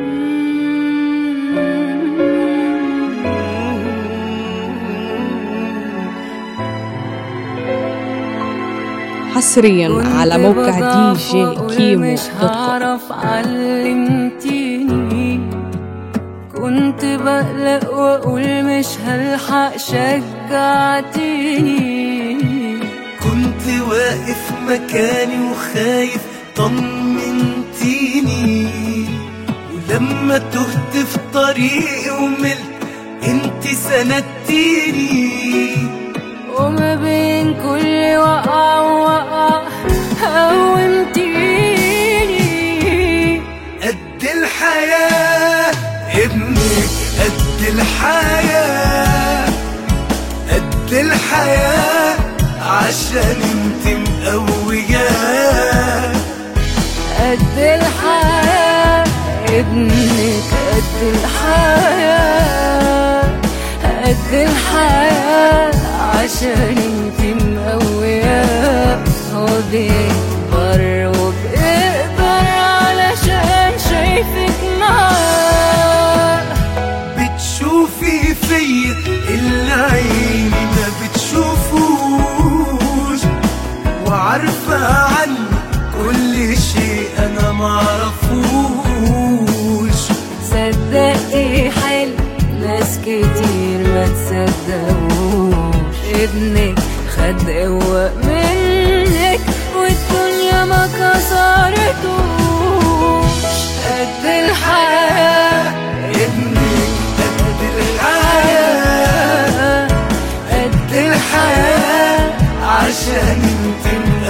حصريا على موقع دي جي كيمو مش دوت كوم هعرف علمتيني كنت بقلق واقول مش هلحق شجعتيني كنت واقف مكاني وخايف طمنتيني ولما تهت في طريقي وملت انت سندتيني وما بين كل وقع ووقع قومتيني قد الحياة ابنك قد الحياة قد الحياة عشان انت مقوياه قد الحياة ابنك قد الحياة قد الحياة عشان انت مقوياه هو بيكبر وبيقدر علشان شايفك معاه بتشوفي فيا اللي عيني ما بتشوفوش وعارفة عني كل شيء أنا معرفوش صدقتي حلو ناس كتير ما تصدقوش ابنك خد قوة منك والدنيا ما كسرتوش قد الحياة ابنك قد الحياة قد الحياة عشان انت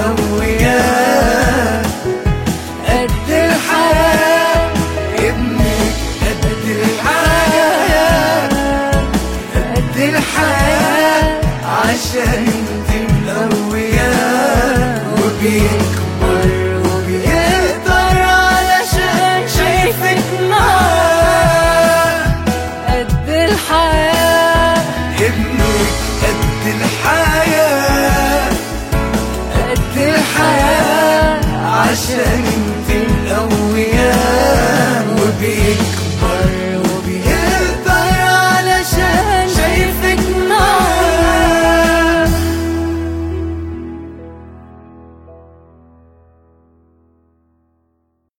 مقوياه قد الحياة ابنك قد الحياة قد الحياة عشان انت مقوياه وبيكبر وبيقدر علشان شايفك معاه قد الحياة ابنك قد الحياة قد الحياة عشان